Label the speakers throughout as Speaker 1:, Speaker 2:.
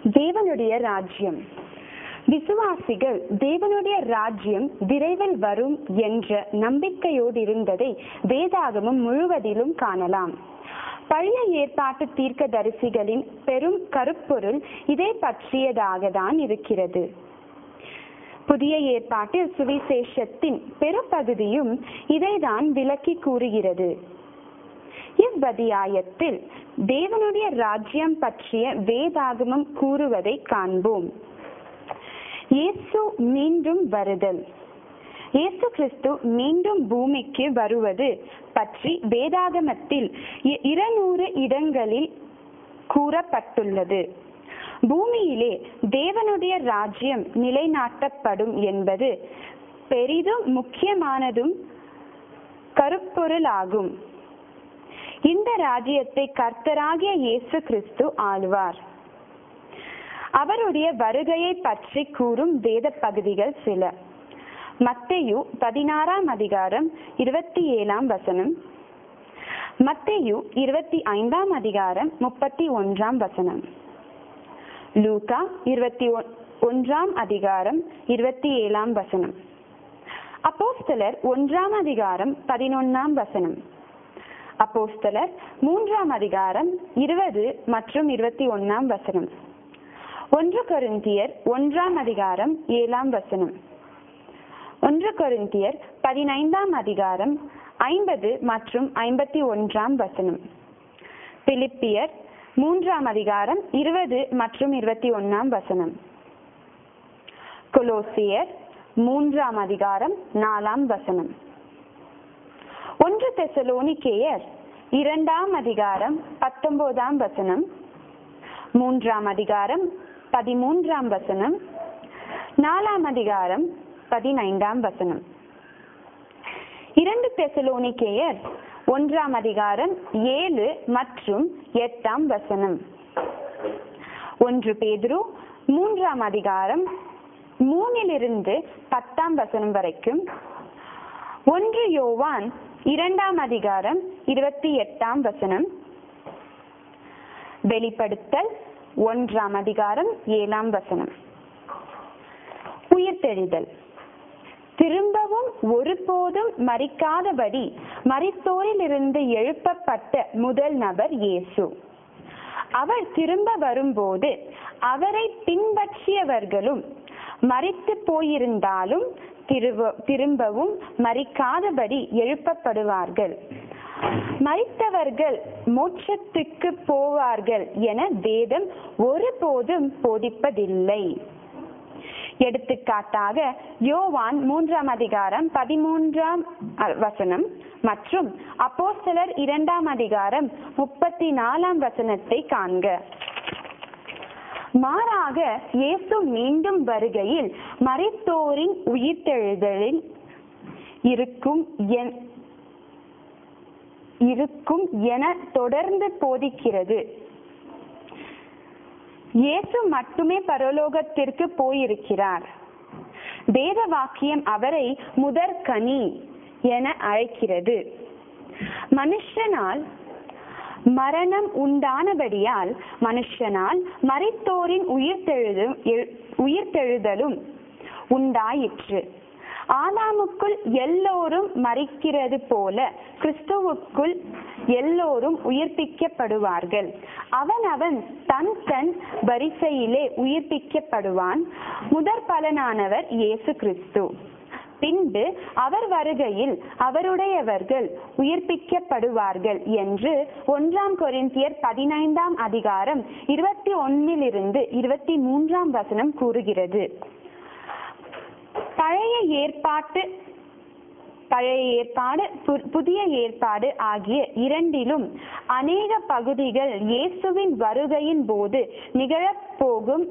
Speaker 1: தேவனுடைய ராஜ்யம் விசுவாசிகள் தேவனுடைய ராஜ்யம் விரைவில் வரும் என்ற நம்பிக்கையோடு இருந்ததை வேதாகமம் முழுவதிலும் காணலாம் பழைய ஏற்பாட்டு தீர்க்கதரிசிகளின் பெரும் கருப்பொருள் இதை பற்றியதாக தான் இருக்கிறது புதிய ஏற்பாட்டில் சுவிசேஷத்தின் பெரும்பகுதியும் இதைதான் விளக்கி கூறுகிறது இவ்வதியாயத்தில் தேவனுடைய ராஜ்யம் பற்றிய வேதாகமம் கூறுவதை காண்போம் இயேசு மீண்டும் வருதல் இயேசு கிறிஸ்து மீண்டும் பூமிக்கு வருவது பற்றி வேதாகமத்தில் இ- இருநூறு இடங்களில் கூறப்பட்டுள்ளது பூமியிலே தேவனுடைய ராஜ்யம் நிலைநாட்டப்படும் என்பது பெரிதும் முக்கியமானதும் கருப்பொருளாகும் இந்த ராஜ்யத்தை கர்த்தராகிய இயேசு கிறிஸ்து ஆளுவார் அவருடைய வருகையை பற்றி கூறும் வேத பகுதிகள் சில மத்தேயு பதினாறாம் அதிகாரம் இருபத்தி ஏழாம் வசனம் மத்தேயு இருபத்தி ஐந்தாம் அதிகாரம் முப்பத்தி ஒன்றாம் வசனம் லூகா இருபத்தி ஒ- ஒன்றாம் அதிகாரம் இருபத்தி ஏழாம் வசனம் அப்போஸ்தலர் ஒன்றாம் அதிகாரம் பதினொன்னாம் வசனம் அப்போஸ்தலர் மூன்றாம் அதிகாரம் இருபது மற்றும் இருபத்தி ஒன்னாம் வசனம் ஒன்று கொரிந்தியர் ஒன்றாம் அதிகாரம் ஏழாம் வசனம் ஒன்று கொரிந்தியர் பதினைந்தாம் அதிகாரம் ஐம்பது மற்றும் ஐம்பத்தி ஒன்றாம் வசனம் பிலிப்பியர் மூன்றாம் அதிகாரம் இருபது மற்றும் இருபத்தி ஒன்னாம் வசனம் கொலோசியர் மூன்றாம் அதிகாரம் நாலாம் வசனம் ஒன்று தெசலோனிக்கேயர் இரண்டாம் அதிகாரம் பத்தொன்பதாம் வசனம் மூன்றாம் அதிகாரம் பதிமூன்றாம் வசனம் நாலாம் அதிகாரம் பதினைந்தாம் வசனம் இரண்டு தெசலோனிக்கேயர் ஒன்றாம் அதிகாரம் ஏழு மற்றும் எட்டாம் வசனம் ஒன்று பேதுரு மூன்றாம் அதிகாரம் மூணிலிருந்து பத்தாம் வசனம் வரைக்கும் ஒன்று யோவான் இரண்டாம் அதிகாரம் இருபத்தி எட்டாம் வசனம் வெளிப்படுத்தல் ஒன்றாம் அதிகாரம் ஏழாம் வசனம் உயிர்த்தெழுதல் திரும்பவும் ஒருபோதும் மறிக்காதபடி மரித்தோரிலிருந்து எழுப்பப்பட்ட முதல் நபர் இயேசு அவர் திரும்ப வரும்போது அவரை பின்பற்றியவர்களும் மறித்து போயிருந்தாலும் திருவ- திரும்பவும் மறிக்காதபடி எழுப்பப்படுவார்கள் மறித்தவர்கள் மோட்சத்துக்கு போவார்கள் என வேதம் ஒருபோதும் போதிப்பதில்லை எடுத்துக்காட்டாக யோவான் மூன்றாம் அதிகாரம் பதிமூன்றாம் அ- வசனம் மற்றும் அப்போஸ்தலர் இரண்டாம் அதிகாரம் முப்பத்தி நாலாம் வசனத்தை காண்க மாறாக இயேசு மீண்டும் வருகையில் மரித்தோரின் உயிர்த்தெழுதலில் இருக்கும் என்- இருக்கும் என தொடர்ந்து போதிக்கிறது இயேசு மட்டுமே பரலோகத்திற்கு போயிருக்கிறார் வேத வாக்கியம் அவரை முதற்கனி என அழைக்கிறது மனுஷனால் மரணம் உண்டானபடியால் மனுஷனால் மரித்தோரின் உயிர்த்தெழுதும் எழு- உயிர்த்தெழுதலும் உண்டாயிற்று ஆதாமுக்குள் எல்லோரும் மறிக்கிறது போல கிறிஸ்துவுக்குள் எல்லோரும் உயிர்ப்பிக்கப்படுவார்கள் அவனவன் தன் தன் வரிசையிலே உயிர்ப்பிக்கப்படுவான் முதற் பலனானவர் இயேசு கிறிஸ்து பின்பு அவர் வருகையில் அவருடையவர்கள் உயிர்ப்பிக்கப்படுவார்கள் என்று ஒன்றாம் கொரிந்தியர் பதினைந்தாம் அதிகாரம் இருபத்தி ஒன்னிலிருந்து இருபத்தி மூன்றாம் வசனம் கூறுகிறது பழைய ஏற்பாட்டு பழைய ஏற்பாடு பு- புதிய ஏற்பாடு ஆகிய இரண்டிலும் அநேக பகுதிகள் இயேசுவின் வருகையின் போது நிகழப்போகும்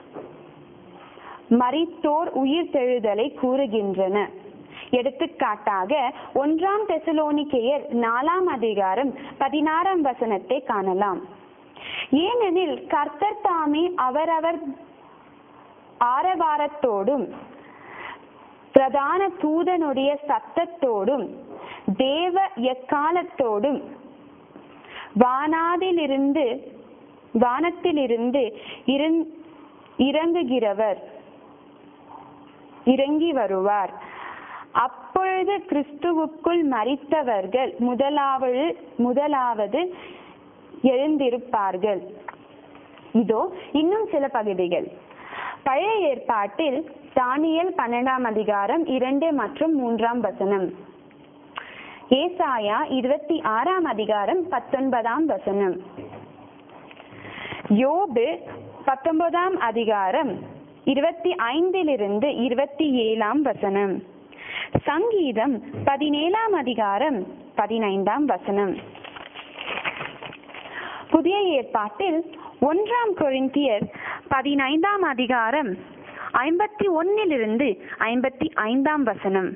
Speaker 1: மரித்தோர் உயிர்த்தெழுதலை கூறுகின்றன எடுத்துக்காட்டாக ஒன்றாம் தெசலோனிக்கேயர் நாலாம் அதிகாரம் பதினாறாம் வசனத்தை காணலாம் ஏனெனில் கர்த்தர் தாமே அவரவர் ஆரவாரத்தோடும் பிரதான தூதனுடைய சத்தத்தோடும் தேவ எக்காலத்தோடும் வானாதிலிருந்து வானத்திலிருந்து இருந்- இறங்குகிறவர் இறங்கி வருவார் அப்பொழுது கிறிஸ்துவுக்குள் மரித்தவர்கள் முதலாவது முதலாவது எழுந்திருப்பார்கள் இதோ இன்னும் சில பகுதிகள் பழைய ஏற்பாட்டில் தானியல் பன்னெண்டாம் அதிகாரம் இரண்டு மற்றும் மூன்றாம் வசனம் ஏசாயா இருபத்தி ஆறாம் அதிகாரம் பத்தொன்பதாம் வசனம் யோபு பத்தொன்பதாம் அதிகாரம் இருபத்தி ஐந்திலிருந்து இருபத்தி ஏழாம் வசனம் சங்கீதம் பதினேழாம் அதிகாரம் பதினைந்தாம் வசனம் புதிய ஏற்பாட்டில் ஒன்றாம் கொரிந்தியர் பதினைந்தாம் அதிகாரம் ஐம்பத்தி ஒன்னிலிருந்து ஐம்பத்தி ஐந்தாம் வசனம்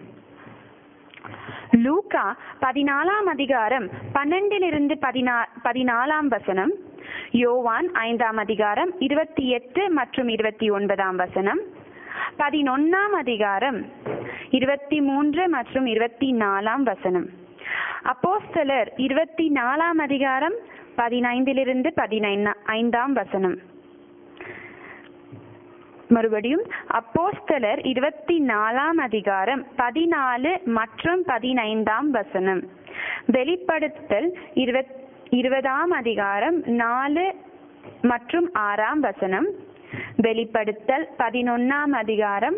Speaker 1: லூகா பதினாலாம் அதிகாரம் பன்னெண்டிலிருந்து பதினா பதினாலாம் வசனம் யோவான் ஐந்தாம் அதிகாரம் இருபத்தி எட்டு மற்றும் இருபத்தி ஒன்பதாம் வசனம் பதினொன்னாம் அதிகாரம் இருபத்தி மூன்று மற்றும் இருபத்தி நாலாம் வசனம் அப்போஸ்தலர் இருபத்தி நாலாம் அதிகாரம் பதினைந்திலிருந்து பதினைந்து ஐந்தாம் வசனம் மறுபடியும் அப்போஸ்தலர் இருபத்தி நாலாம் அதிகாரம் பதினாலு மற்றும் பதினைந்தாம் வசனம் வெளிப்படுத்தல் இருபத் இருபதாம் அதிகாரம் நாலு மற்றும் ஆறாம் வசனம் வெளிப்படுத்தல் பதினொன்னாம் அதிகாரம்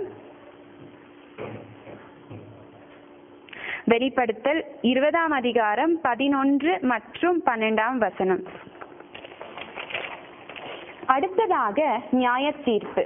Speaker 1: வெளிப்படுத்தல் இருபதாம் அதிகாரம் பதினொன்று மற்றும் பன்னெண்டாம் வசனம் அடுத்ததாக நியாய தீர்ப்பு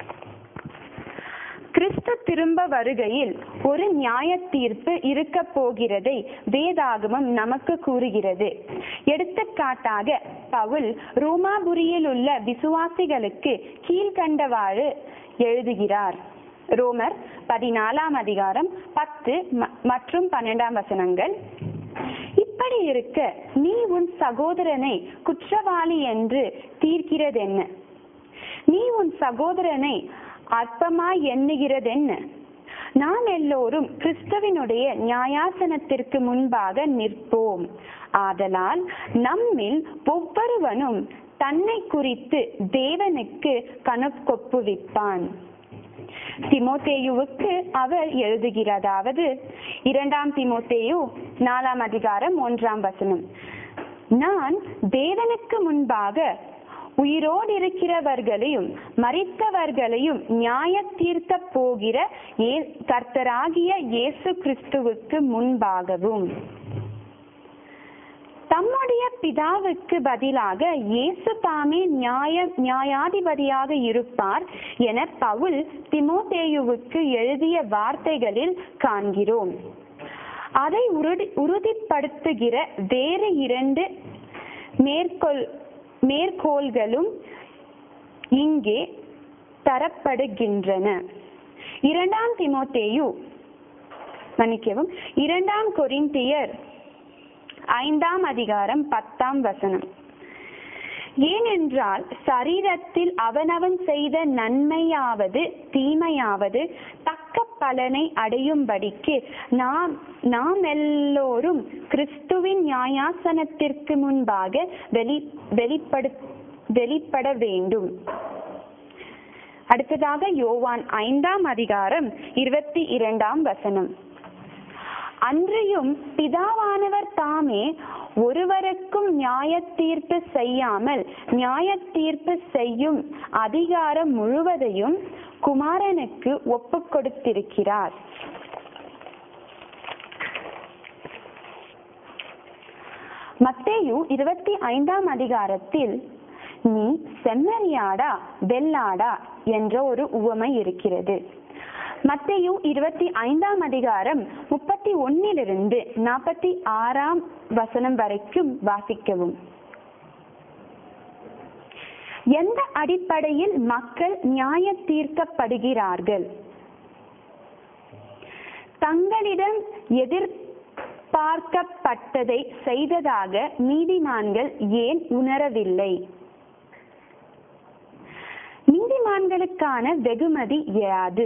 Speaker 1: கிறிஸ்து திரும்ப வருகையில் ஒரு நியாய தீர்ப்பு இருக்க போகிறதை வேதாகமம் நமக்கு கூறுகிறது எடுத்துக்காட்டாக பவுல் ரோமாபுரியில் உள்ள விசுவாசிகளுக்கு கீழ்கண்டவாறு எழுதுகிறார் ரோமர் பதினாலாம் அதிகாரம் பத்து ம- மற்றும் பன்னெண்டாம் வசனங்கள் இப்படி இருக்க நீ உன் சகோதரனை குற்றவாளி என்று தீர்க்கிறதென்ன நீ உன் சகோதரனை அற்பமாய் எண்ணுகிறதென்ன நாம் எல்லோரும் கிறிஸ்துவினுடைய நியாயாசனத்திற்கு முன்பாக நிற்போம் ஆதலால் நம்மில் ஒவ்வொருவனும் தன்னை குறித்து தேவனுக்கு கணக்கொப்புவிப்பான் திமோத்தேயுவுக்கு அவர் எழுதுகிறதாவது இரண்டாம் திமோத்தேயு நாலாம் அதிகாரம் ஒன்றாம் வசனம் நான் தேவனுக்கு முன்பாக உயிரோடு இருக்கிறவர்களையும் மரித்தவர்களையும் நியாய தீர்க்க போகிற ஏ- கர்த்தராகிய இயேசு கிறிஸ்துவுக்கு முன்பாகவும் தம்முடைய பிதாவுக்கு பதிலாக இயேசு தாமே நியாய நியாயாதிபதியாக இருப்பார் என பவுல் திமோத்தேயுவுக்கு எழுதிய வார்த்தைகளில் காண்கிறோம் அதை உறுதி உறுதிப்படுத்துகிற வேறு இரண்டு மேற்கோள் மேற்கோள்களும் இங்கே தரப்படுகின்றன இரண்டாம் திமோத்தேயு மன்னிக்கவும் இரண்டாம் கொரிந்தியர் ஐந்தாம் அதிகாரம் பத்தாம் வசனம் ஏனென்றால் சரீரத்தில் அவனவன் செய்த நன்மையாவது தீமையாவது தக்க பலனை அடையும்படிக்கு நாம் நாம் எல்லோரும் கிறிஸ்துவின் நியாயாசனத்திற்கு முன்பாக வெளி வெளிப்படு வெளிப்பட வேண்டும் அடுத்ததாக யோவான் ஐந்தாம் அதிகாரம் இருபத்தி இரண்டாம் வசனம் அன்றியும் பிதாவானவர் தாமே ஒருவருக்கும் நியாய தீர்ப்பு செய்யாமல் நியாய தீர்ப்பு செய்யும் அதிகாரம் முழுவதையும் குமாரனுக்கு ஒப்புக் கொடுத்திருக்கிறார் மத்தேயு இருபத்தி ஐந்தாம் அதிகாரத்தில் நீ செம்மறியாடா வெள்ளாடா என்ற ஒரு உவமை இருக்கிறது மத்தேயு இருபத்தி ஐந்தாம் அதிகாரம் முப்பத்தி ஒன்னிலிருந்து நாற்பத்தி ஆறாம் வசனம் வரைக்கும் வாசிக்கவும் எந்த அடிப்படையில் மக்கள் நியாய தீர்க்கப்படுகிறார்கள் தங்களிடம் எதிர்பார்க்கப்பட்டதை செய்ததாக நீதிமான்கள் ஏன் உணரவில்லை நீதிமான்களுக்கான வெகுமதி யாது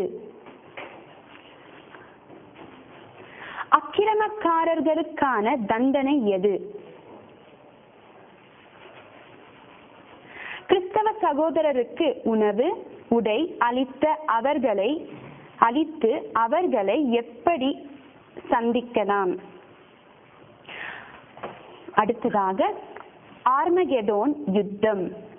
Speaker 1: அக்கிரமக்காரர்களுக்கான தண்டனை எது கிறிஸ்தவ சகோதரருக்கு உணவு உடை அளித்த அவர்களை அளித்து அவர்களை எப்படி சந்திக்கலாம் அடுத்ததாக ஆர்மகெடோன் யுத்தம்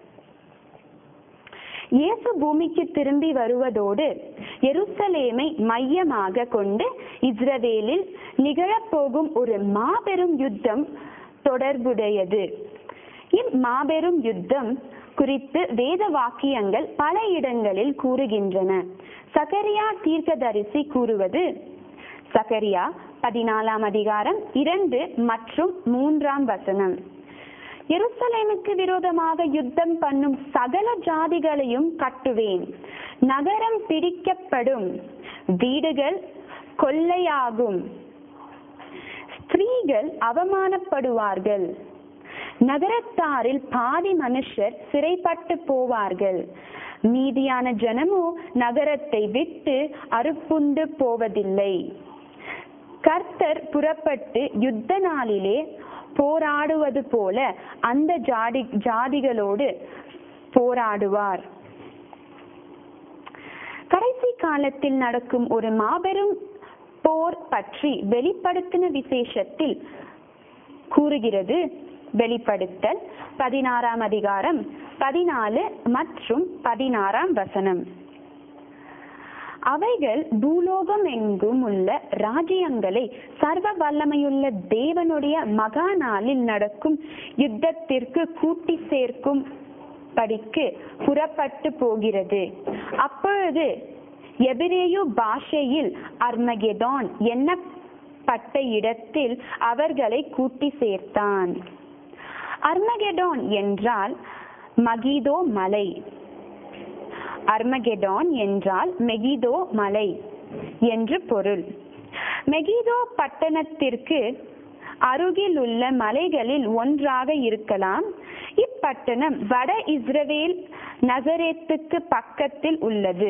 Speaker 1: இயேசு பூமிக்கு திரும்பி வருவதோடு எருசலேமை மையமாக கொண்டு இஸ்ரவேலில் நிகழப்போகும் ஒரு மாபெரும் யுத்தம் தொடர்புடையது இம்மாபெரும் யுத்தம் குறித்து வேத வாக்கியங்கள் பல இடங்களில் கூறுகின்றன சகரியா தீர்க்கதரிசி கூறுவது சகரியா பதினாலாம் அதிகாரம் இரண்டு மற்றும் மூன்றாம் வசனம் எருசலேமுக்கு விரோதமாக யுத்தம் பண்ணும் சகல ஜாதிகளையும் கட்டுவேன் நகரம் பிடிக்கப்படும் வீடுகள் கொள்ளையாகும் ஸ்திரீகள் அவமானப்படுவார்கள் நகரத்தாரில் பாதி மனுஷர் சிறைப்பட்டு போவார்கள் மீதியான ஜனமோ நகரத்தை விட்டு அறுப்புண்டு போவதில்லை கர்த்தர் புறப்பட்டு யுத்த நாளிலே போராடுவது போல அந்த ஜாதி ஜாதிகளோடு போராடுவார் கடைசி காலத்தில் நடக்கும் ஒரு மாபெரும் போர் பற்றி வெளிப்படுத்தின விசேஷத்தில் கூறுகிறது வெளிப்படுத்தல் பதினாறாம் அதிகாரம் பதினாலு மற்றும் பதினாறாம் வசனம் அவைகள் பூலோகம் எங்கும் உள்ள ராஜ்யங்களை சர்வ வல்லமையுள்ள தேவனுடைய மகா நாளில் நடக்கும் யுத்தத்திற்கு கூட்டி சேர்க்கும் படிக்கு புறப்பட்டு போகிறது அப்பொழுது எபிரேயு பாஷையில் அர்மகெடான் என்னப்பட்ட இடத்தில் அவர்களை கூட்டி சேர்த்தான் அர்மகெடான் என்றால் மகிதோ மலை அர்மகெடான் என்றால் மெகிதோ மலை என்று பொருள் மெகிதோ பட்டணத்திற்கு அருகில் உள்ள மலைகளில் ஒன்றாக இருக்கலாம் இப்பட்டணம் வட இஸ்ரவேல் நசரேத்துக்கு பக்கத்தில் உள்ளது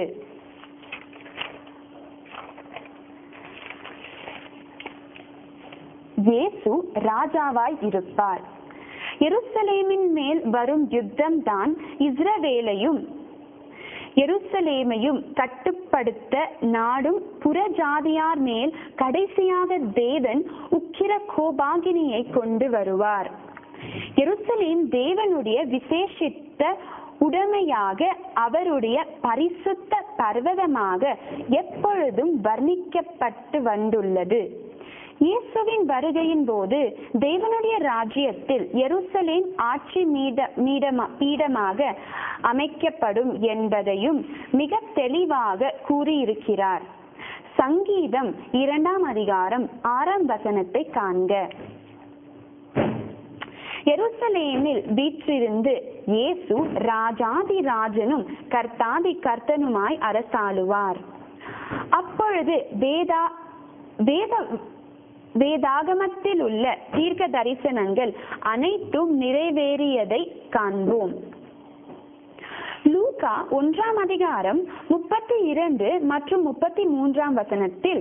Speaker 1: இயேசு ராஜாவாய் இருப்பார் எருசலேமின் மேல் வரும் யுத்தம் தான் இஸ்ரவேலையும் எருசலேமையும் கட்டுப்படுத்த நாடும் புறஜாதியார் மேல் கடைசியாக தேவன் உக்கிர கோபாகினியை கொண்டு வருவார் எருசலேம் தேவனுடைய விசேஷித்த உடமையாக அவருடைய பரிசுத்த பர்வதமாக எப்பொழுதும் வர்ணிக்கப்பட்டு வந்துள்ளது இயேசுவின் வருகையின் போது தேவனுடைய ராஜ்யத்தில் எருசலேம் ஆட்சி மீட மீடமா பீடமாக அமைக்கப்படும் என்பதையும் மிக தெளிவாக கூறியிருக்கிறார் சங்கீதம் இரண்டாம் அதிகாரம் ஆறாம் வசனத்தை காண்க எருசலேமில் வீற்றிருந்து இயேசு ராஜாதி ராஜனும் கர்த்தாதி கர்த்தனுமாய் அரசாளுவார் அப்பொழுது வேதா வேத வேதாகமத்தில் உள்ள தீர்க்க தரிசனங்கள் அனைத்தும் நிறைவேறியதை காண்போம் லூகா ஒன்றாம் அதிகாரம் முப்பத்தி இரண்டு மற்றும் முப்பத்தி மூன்றாம் வசனத்தில்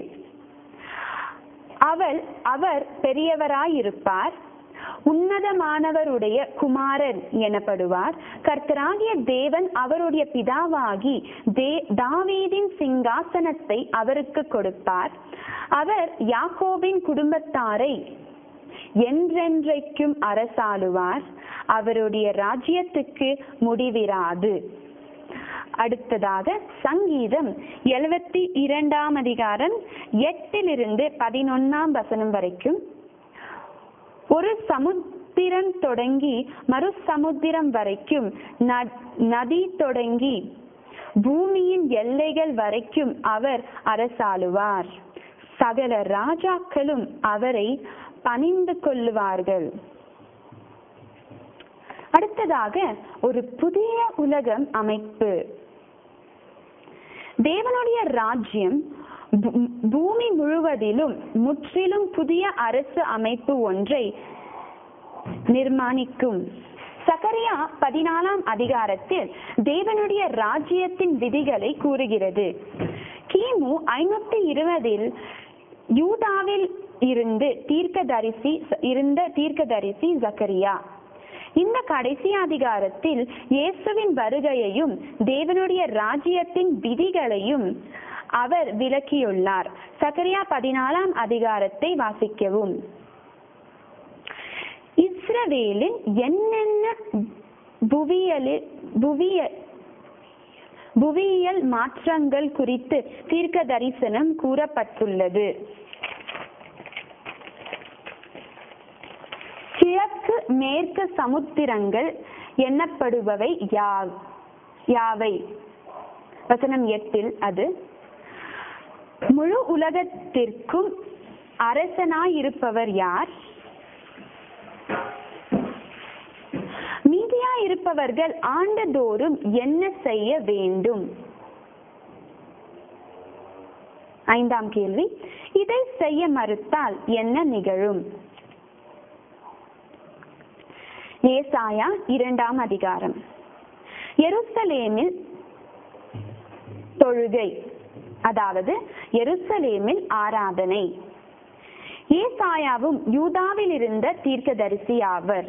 Speaker 1: அவள் அவர் பெரியவராயிருப்பார் உன்னதமானவருடைய குமாரன் எனப்படுவார் கர்த்தராகிய தேவன் அவருடைய பிதாவாகி தே தாவீதின் சிங்காசனத்தை அவருக்கு கொடுப்பார் அவர் யாக்கோபின் குடும்பத்தாரை என்றென்றைக்கும் அரசாளுவார் அவருடைய ராஜ்யத்துக்கு முடிவிராது அடுத்ததாக சங்கீதம் எழுபத்தி இரண்டாம் அதிகாரம் எட்டிலிருந்து பதினொன்னாம் வசனம் வரைக்கும் ஒரு சமுத்திரம் தொடங்கி மறு சமுத்திரம் வரைக்கும் நதி தொடங்கி பூமியின் எல்லைகள் வரைக்கும் அவர் அரசாளுவார் சகல ராஜாக்களும் அவரை பணிந்து கொள்ளுவார்கள் அடுத்ததாக ஒரு புதிய உலகம் அமைப்பு தேவனுடைய ராஜ்யம் பூமி முழுவதிலும் முற்றிலும் புதிய அரசு அமைப்பு ஒன்றை நிர்மாணிக்கும் சகரியா பதினாலாம் அதிகாரத்தில் தேவனுடைய ராஜ்யத்தின் விதிகளை கூறுகிறது கிமு ஐநூத்தி இருபதில் யூதாவில் இருந்து தீர்க்கதரிசி இருந்த தீர்க்கதரிசி ஜக்கரியா இந்த கடைசி அதிகாரத்தில் இயேசுவின் வருகையையும் தேவனுடைய ராஜ்யத்தின் விதிகளையும் அவர் விளக்கியுள்ளார் சகரியா பதினாலாம் அதிகாரத்தை வாசிக்கவும் இஸ்ரவேலில் என்னென்ன புவியலில் புவிய புவியியல் மாற்றங்கள் குறித்து தீர்க்க தரிசனம் கூறப்பட்டுள்ளது கிழக்கு மேற்கு சமுத்திரங்கள் எண்ணப்படுபவை யா- யாவை வசனம் எட்டில் அது முழு உலகத்திற்கும் அரசனாயிருப்பவர் யார் மீதியாயிருப்பவர்கள் ஆண்டுதோறும் என்ன செய்ய வேண்டும் ஐந்தாம் கேள்வி இதை செய்ய மறுத்தால் என்ன நிகழும் ஏசாயா இரண்டாம் அதிகாரம் எருசலேமில் தொழுகை அதாவது எருசலேமில் ஆராதனை ஏசாயாவும் யூதாவில் இருந்த தீர்க்கதரிசி ஆவர்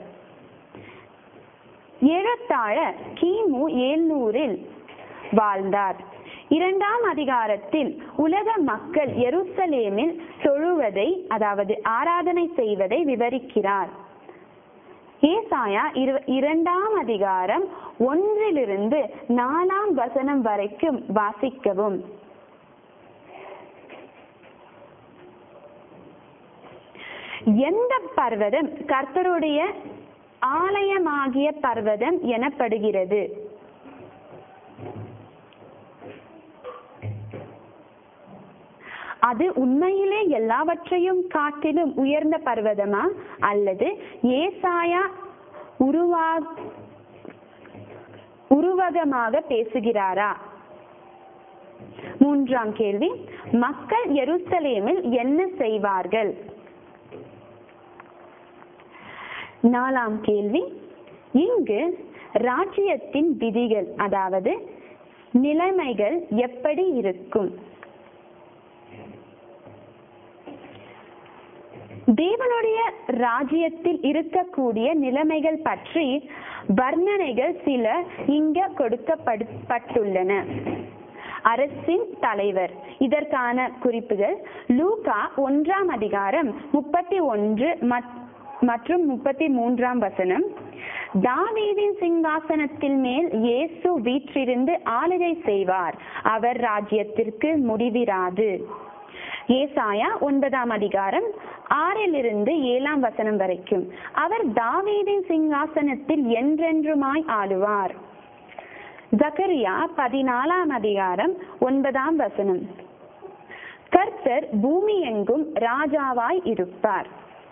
Speaker 1: ஏறத்தாழ கிமு ஏழ்நூறில் வாழ்ந்தார் இரண்டாம் அதிகாரத்தில் உலக மக்கள் எருசலேமில் தொழுவதை அதாவது ஆராதனை செய்வதை விவரிக்கிறார் ஏசாயா இரு- இரண்டாம் அதிகாரம் ஒன்றிலிருந்து நாலாம் வசனம் வரைக்கும் வாசிக்கவும் எந்த பர்வதம் கர்த்தருடைய ஆலயமாகிய பர்வதம் எனப்படுகிறது அது உண்மையிலே எல்லாவற்றையும் காட்டிலும் உயர்ந்த பர்வதமா அல்லது ஏசாயா உருவா உருவகமாக பேசுகிறாரா மூன்றாம் கேள்வி மக்கள் எருசலேமில் என்ன செய்வார்கள் நாலாம் கேள்வி இங்கு ராஜ்யத்தின் விதிகள் அதாவது நிலைமைகள் எப்படி இருக்கும் தேவனுடைய ராஜ்யத்தில் இருக்கக்கூடிய நிலைமைகள் பற்றி வர்ணனைகள் சில இங்க கொடுக்கப்பட்டுள்ளன அரசின் தலைவர் இதற்கான குறிப்புகள் லூகா ஒன்றாம் அதிகாரம் முப்பத்தி ஒன்று மற்றும் முப்பத்தி மூன்றாம் வசனம் தாவீதின் சிங்காசனத்தில் மேல் இயேசு வீற்றிருந்து ஆளுகை செய்வார் அவர் ராஜ்யத்திற்கு முடிவிராது ஏசாயா ஒன்பதாம் அதிகாரம் ஆறிலிருந்து ஏழாம் வசனம் வரைக்கும் அவர் தாவீதின் சிங்காசனத்தில் என்றென்றுமாய் ஆளுவார் ஜக்கரியா பதினாலாம் அதிகாரம் ஒன்பதாம் வசனம் கர்த்தர் பூமி எங்கும் ராஜாவாய் இருப்பார்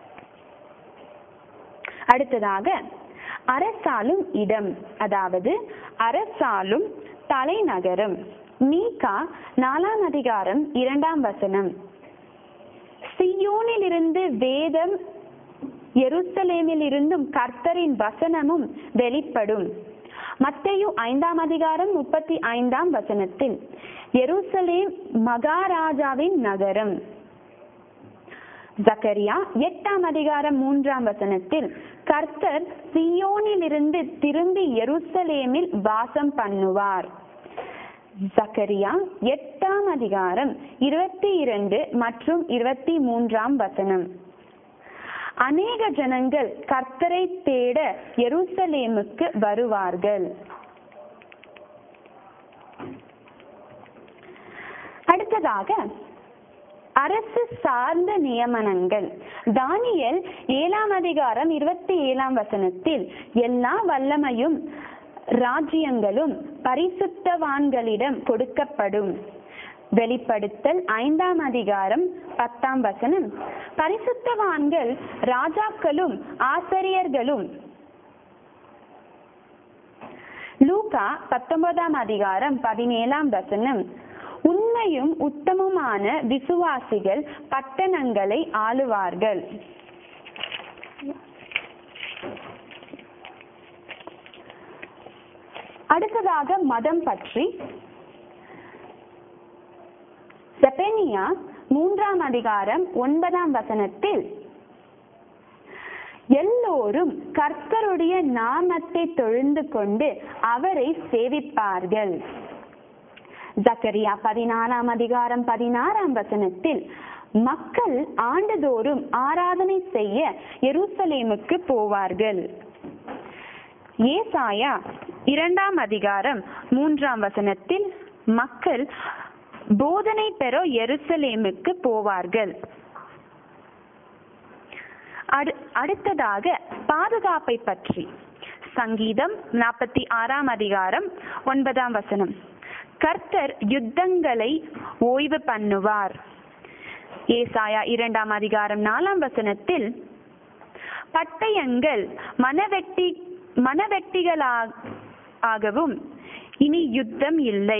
Speaker 1: அடுத்ததாக அரசாலும் இடம் அதாவது அரசாலும் தலைநகரம் மீகா நாலாம் அதிகாரம் இரண்டாம் வசனம் சியோனில் இருந்து வேதம் எருசலேமில் இருந்தும் கர்த்தரின் வசனமும் வெளிப்படும் மத்தேயு ஐந்தாம் அதிகாரம் முப்பத்தி ஐந்தாம் வசனத்தில் எருசலேம் மகாராஜாவின் நகரம் ஜக்கரியா எட்டாம் அதிகாரம் மூன்றாம் வசனத்தில் கர்த்தர் சியோனில் இருந்து திரும்பி எருசலேமில் வாசம் பண்ணுவார் ஜக்கரியா எட்டாம் அதிகாரம் இருபத்தி இரண்டு மற்றும் இருபத்தி மூன்றாம் வசனம் அநேக ஜனங்கள் கர்த்தரை தேட எருசலேமுக்கு வருவார்கள் அடுத்ததாக அரசு சார்ந்த நியமனங்கள் தானியல் ஏழாம் அதிகாரம் இருபத்தி ஏழாம் வசனத்தில் எல்லா வல்லமையும் ராஜ்யங்களும் பரிசுத்தவான்களிடம் கொடுக்கப்படும் வெளிப்படுத்தல் ஐந்தாம் அதிகாரம் பத்தாம் வசனம் பரிசுத்தவான்கள் ராஜாக்களும் ஆசிரியர்களும் லூகா பத்தொன்பதாம் அதிகாரம் பதினேழாம் வசனம் உண்மையும் உத்தமமான விசுவாசிகள் பட்டணங்களை ஆளுவார்கள் அடுத்ததாக மதம் பற்றி செபனியா மூன்றாம் அதிகாரம் ஒன்பதாம் வசனத்தில் எல்லோரும் கர்த்தருடைய நாமத்தை தொழுந்து கொண்டு அவரை சேவிப்பார்கள் ஜக்கரியா பதினாலாம் அதிகாரம் பதினாறாம் வசனத்தில் மக்கள் ஆண்டுதோறும் ஆராதனை செய்ய எருசலேமுக்கு போவார்கள் ஏசாயா இரண்டாம் அதிகாரம் மூன்றாம் வசனத்தில் மக்கள் போதனை பெற எருசலேமுக்கு போவார்கள் அடு- அடுத்ததாக பாதுகாப்பை பற்றி சங்கீதம் நாற்பத்தி ஆறாம் அதிகாரம் ஒன்பதாம் வசனம் கர்த்தர் யுத்தங்களை ஓய்வு பண்ணுவார் ஏசாயா இரண்டாம் அதிகாரம் நாலாம் வசனத்தில் பட்டயங்கள் மனவெட்டி மனவெட்டிகளாக ஆகவும் இனி யுத்தம் இல்லை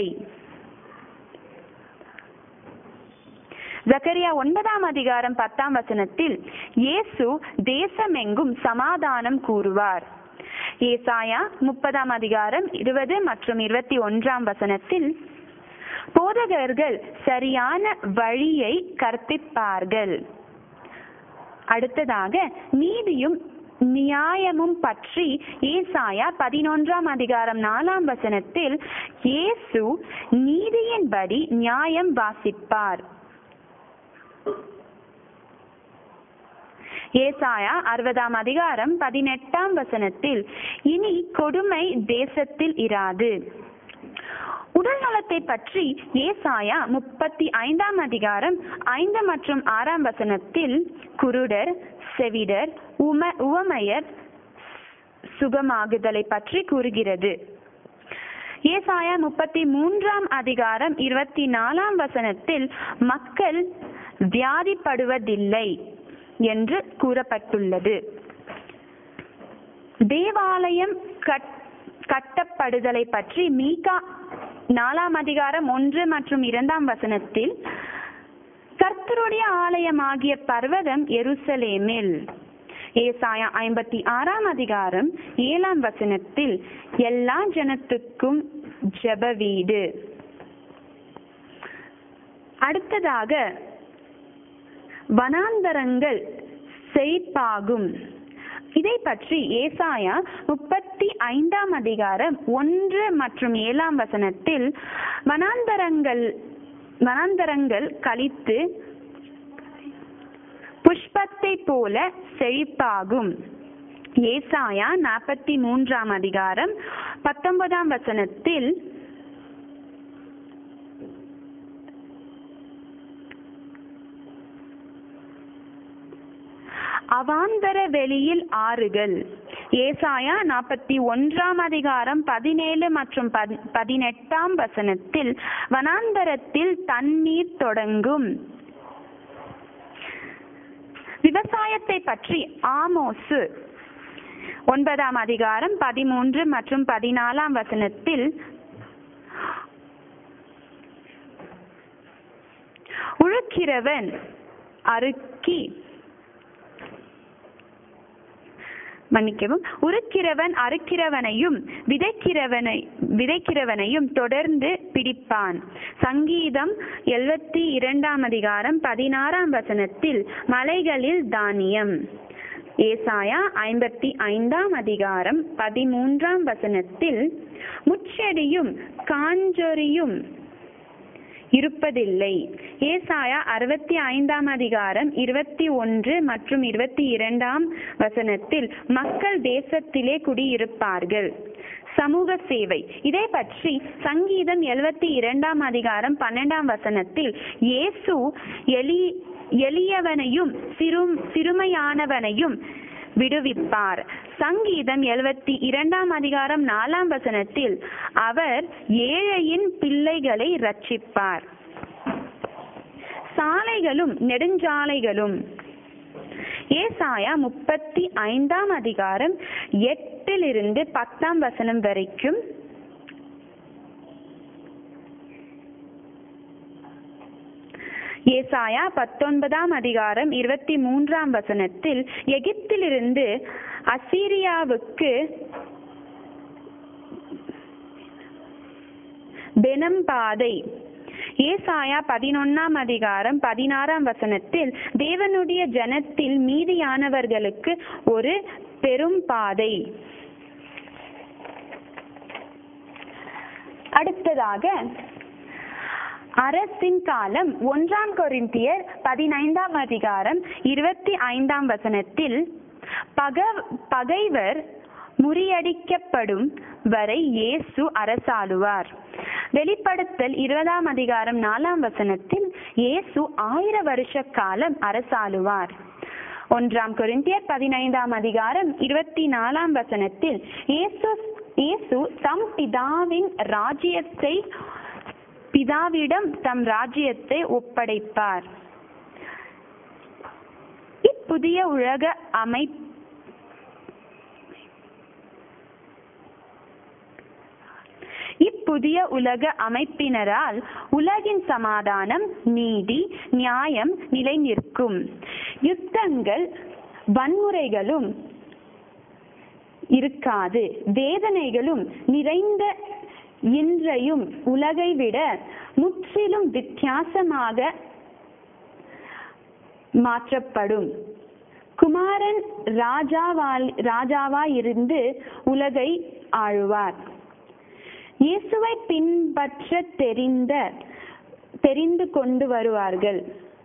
Speaker 1: ஜக்கரியா ஒன்பதாம் அதிகாரம் பத்தாம் வசனத்தில் இயேசு தேசமெங்கும் சமாதானம் கூறுவார் ஏசாயா முப்பதாம் அதிகாரம் இருபது மற்றும் இருபத்தி ஒன்றாம் வசனத்தில் போதகர்கள் சரியான வழியை கற்பிப்பார்கள் அடுத்ததாக நீதியும் நியாயமும் பற்றி ஏசாயா பதினொன்றாம் அதிகாரம் நாலாம் வசனத்தில் இயேசு நீதியின்படி நியாயம் வாசிப்பார் ஏசாயா அறுபதாம் அதிகாரம் பதினெட்டாம் வசனத்தில் இனி கொடுமை தேசத்தில் இராது உடல் நலத்தை பற்றி ஏசாயா முப்பத்தி ஐந்தாம் அதிகாரம் ஐந்து மற்றும் ஆறாம் வசனத்தில் குருடர் செவிடர் உம உவமையர் சுகமாகுதலை பற்றி கூறுகிறது ஏசாயா முப்பத்தி மூன்றாம் அதிகாரம் இருபத்தி நாலாம் வசனத்தில் மக்கள் வியாதிப்படுவதில்லை என்று கூறப்பட்டுள்ளது தேவாலயம் கட் கட்டப்படுதலை பற்றி மீகா நாலாம் அதிகாரம் ஒன்று மற்றும் இரண்டாம் வசனத்தில் கர்த்தருடைய ஆலயமாகிய பர்வதம் எருசலேமில் ஏசாயா ஐம்பத்தி ஆறாம் அதிகாரம் ஏழாம் வசனத்தில் எல்லா ஜனத்துக்கும் ஜெப வீடு அடுத்ததாக வனாந்தரங்கள் செழிப்பாகும் இதை பற்றி ஏசாயா முப்பத்தி ஐந்தாம் அதிகாரம் ஒன்று மற்றும் ஏழாம் வசனத்தில் வனாந்தரங்கள் வனாந்தரங்கள் கழித்து புஷ்பத்தை போல செழிப்பாகும் ஏசாயா நாற்பத்தி மூன்றாம் அதிகாரம் பத்தொன்பதாம் வசனத்தில் அவாந்தர வெளியில் ஆறுகள் ஏசாயா நாற்பத்தி ஒன்றாம் அதிகாரம் பதினேழு மற்றும் பதி- பதினெட்டாம் வசனத்தில் வனாந்தரத்தில் தண்ணீர் தொடங்கும் விவசாயத்தை பற்றி ஆமோசு ஒன்பதாம் அதிகாரம் பதிமூன்று மற்றும் பதினாலாம் வசனத்தில் உழுக்கிறவன் அறுக்கி மன்னிக்கவும் உருக்கிறவன் அறுக்கிறவனையும் விதைக்கிறவனை விதைக்கிறவனையும் தொடர்ந்து பிடிப்பான் சங்கீதம் எழுபத்தி இரண்டாம் அதிகாரம் பதினாறாம் வசனத்தில் மலைகளில் தானியம் ஏசாயா ஐம்பத்தி ஐந்தாம் அதிகாரம் பதிமூன்றாம் வசனத்தில் முச்செடியும் காஞ்சொரியும் இருப்பதில்லை ஏசாயா அறுபத்தி ஐந்தாம் அதிகாரம் இருபத்தி ஒன்று மற்றும் இருபத்தி இரண்டாம் வசனத்தில் மக்கள் தேசத்திலே குடியிருப்பார்கள் சமூக சேவை இதை பற்றி சங்கீதம் எழுபத்தி இரண்டாம் அதிகாரம் பன்னெண்டாம் வசனத்தில் இயேசு எலி எளியவனையும் சிறும் சிறுமையானவனையும் விடுவிப்பார் சங்கீதம் எழுபத்தி இரண்டாம் அதிகாரம் நாலாம் வசனத்தில் அவர் ஏழையின் பிள்ளைகளை ரட்சிப்பார் சாலைகளும் நெடுஞ்சாலைகளும் ஏசாயா முப்பத்தி ஐந்தாம் அதிகாரம் எட்டிலிருந்து பத்தாம் வசனம் வரைக்கும் ஏசாயா பத்தொன்பதாம் அதிகாரம் இருபத்தி மூன்றாம் வசனத்தில் எகிப்திலிருந்து அசீரியாவுக்கு பெனம் பாதை ஏசாயா பதினொன்னாம் அதிகாரம் பதினாறாம் வசனத்தில் தேவனுடைய ஜனத்தில் மீதியானவர்களுக்கு ஒரு பெரும் பாதை அடுத்ததாக அரசின் காலம் ஒன்றாம் கொரிந்தியர் பதினைந்தாம் அதிகாரம் இருபத்தி ஐந்தாம் வசனத்தில் பக பகைவர் முறியடிக்கப்படும் வரை இயேசு அரசாளுவார் வெளிப்படுத்தல் இருபதாம் அதிகாரம் நாலாம் வசனத்தில் இயேசு ஆயிர வருஷ காலம் அரசாளுவார் ஒன்றாம் கொரிந்தியர் பதினைந்தாம் அதிகாரம் இருபத்தி நாலாம் வசனத்தில் இயேசு இயேசு தம் பிதாவின் ராஜ்யத்தை பிதாவிடம் தம் ராஜ்யத்தை ஒப்படைப்பார் இப்புதிய உலக அமை இப்புதிய உலக அமைப்பினரால் உலகின் சமாதானம் நீதி நியாயம் நிலை நிற்கும் யுத்தங்கள் வன்முறைகளும் இருக்காது வேதனைகளும் நிறைந்த இன்றையும் உலகை விட முற்றிலும் வித்தியாசமாக மாற்றப்படும் குமாரன் ராஜாவால் ராஜாவாயிருந்து உலகை ஆழ்வார் இயேசுவை பின்பற்ற தெரிந்த தெரிந்து கொண்டு வருவார்கள்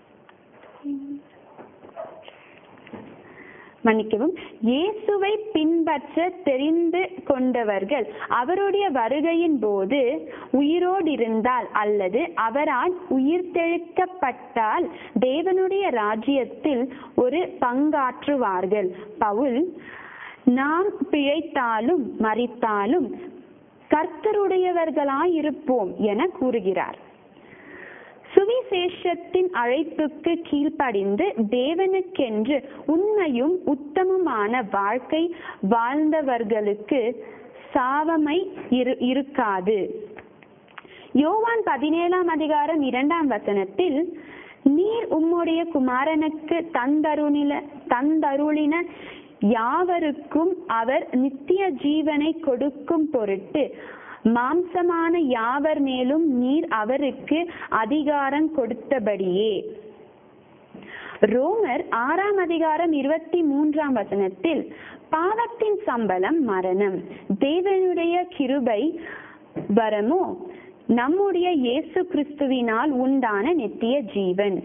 Speaker 1: மன்னிக்கவும் இயேசுவை பின்பற்ற தெரிந்து கொண்டவர்கள் அவருடைய வருகையின் போது உயிரோடு இருந்தால் அல்லது அவரால் உயிர்த்தெழுக்கப்பட்டால் தேவனுடைய ராஜ்யத்தில் ஒரு பங்காற்றுவார்கள் பவுல் நாம் பிழைத்தாலும் மறித்தாலும் கர்த்தருடையவர்களாயிருப்போம் என கூறுகிறார் சுவிசேஷத்தின் அழைப்புக்கு கீழ்ப்படிந்து தேவனுக்கென்று உண்மையும் உத்தமமான வாழ்க்கை வாழ்ந்தவர்களுக்கு சாவமை இரு இருக்காது யோவான் பதினேழாம் அதிகாரம் இரண்டாம் வசனத்தில் நீர் உம்முடைய குமாரனுக்கு தந்தருளின தந்தருளின யாவருக்கும் அவர் நித்திய ஜீவனை கொடுக்கும் பொருட்டு மாம்சமான யாவர் மேலும் நீர் அவருக்கு அதிகாரம் கொடுத்தபடியே ரோமர் ஆறாம் அதிகாரம் இருபத்தி மூன்றாம் வசனத்தில் பாவத்தின் சம்பளம் மரணம் தேவனுடைய கிருபை வரமோ நம்முடைய இயேசு கிறிஸ்துவினால் உண்டான நித்திய ஜீவன்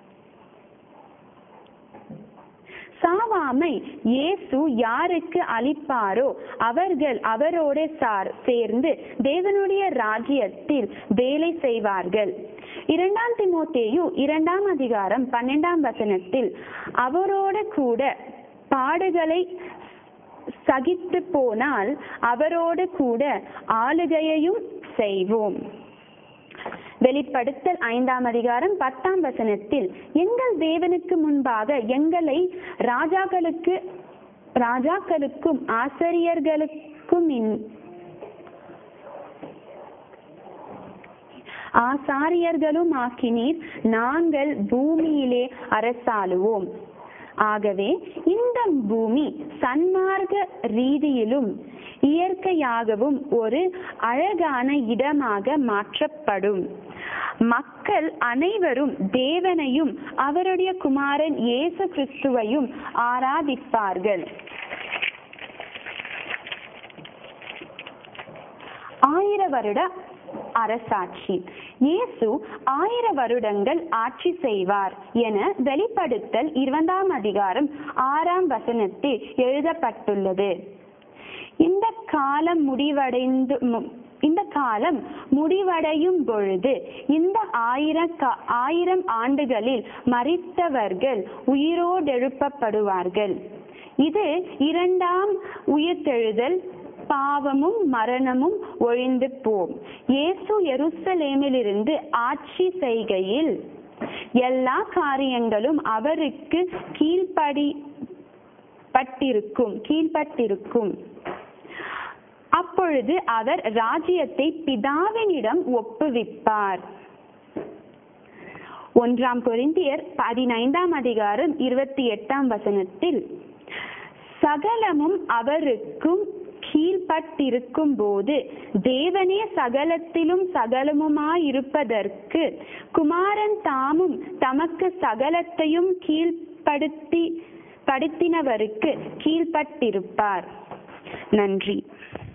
Speaker 1: சாவாமை இயேசு யாருக்கு அளிப்பாரோ அவர்கள் அவரோட சார் சேர்ந்து தேவனுடைய ராஜ்யத்தில் வேலை செய்வார்கள் இரண்டாம் திமோத்தேயு இரண்டாம் அதிகாரம் பன்னெண்டாம் வசனத்தில் அவரோட கூட பாடுகளை சகித்து போனால் அவரோடு கூட ஆளுகையையும் செய்வோம் வெளிப்படுத்தல் ஐந்தாம் அதிகாரம் பத்தாம் வசனத்தில் எங்கள் தேவனுக்கு முன்பாக எங்களை ராஜாக்களுக்கு ராஜாக்களுக்கும் ஆசிரியர்களுக்கும் இன்- ஆசாரியர்களும் ஆக்கினீர் நாங்கள் பூமியிலே அரசாளுவோம் ஆகவே இந்த பூமி சன்மார்க்க ரீதியிலும் இயற்கையாகவும் ஒரு அழகான இடமாக மாற்றப்படும் மக்கள் அனைவரும் தேவனையும் அவருடைய குமாரன் இயேசு கிறிஸ்துவையும் ஆராதிப்பார்கள் ஆயிர வருட அரசாட்சி இயேசு ஆயிர வருடங்கள் ஆட்சி செய்வார் என வெளிப்படுத்தல் இருபதாம் அதிகாரம் ஆறாம் வசனத்தில் எழுதப்பட்டுள்ளது இந்த காலம் முடிவடைந்து மு- இந்த காலம் முடிவடையும் பொழுது இந்த ஆயிர கா- ஆயிரம் ஆண்டுகளில் மரித்தவர்கள் உயிரோடெழுப்பப்படுவார்கள் இது இரண்டாம் உயிர்த்தெழுதல் பாவமும் மரணமும் ஒழிந்து போம் இயேசு எருசலேமிலிருந்து ஆட்சி செய்கையில் எல்லா காரியங்களும் அவருக்கு கீழ்ப்படி பட்டிருக்கும் கீழ்ப்பட்டிருக்கும் அப்பொழுது அவர் ராஜ்யத்தை பிதாவினிடம் ஒப்புவிப்பார் ஒன்றாம் கொரிந்தியர் பதினைந்தாம் அதிகாரம் இருபத்தி எட்டாம் வசனத்தில் சகலமும் அவருக்கும் கீழ்ப்பட்டிருக்கும் போது தேவனே சகலத்திலும் சகலமுமாயிருப்பதற்கு குமாரன் தாமும் தமக்கு சகலத்தையும் கீழ்ப்படுத்தி படுத்தினவருக்கு கீழ்ப்பட்டிருப்பார் நன்றி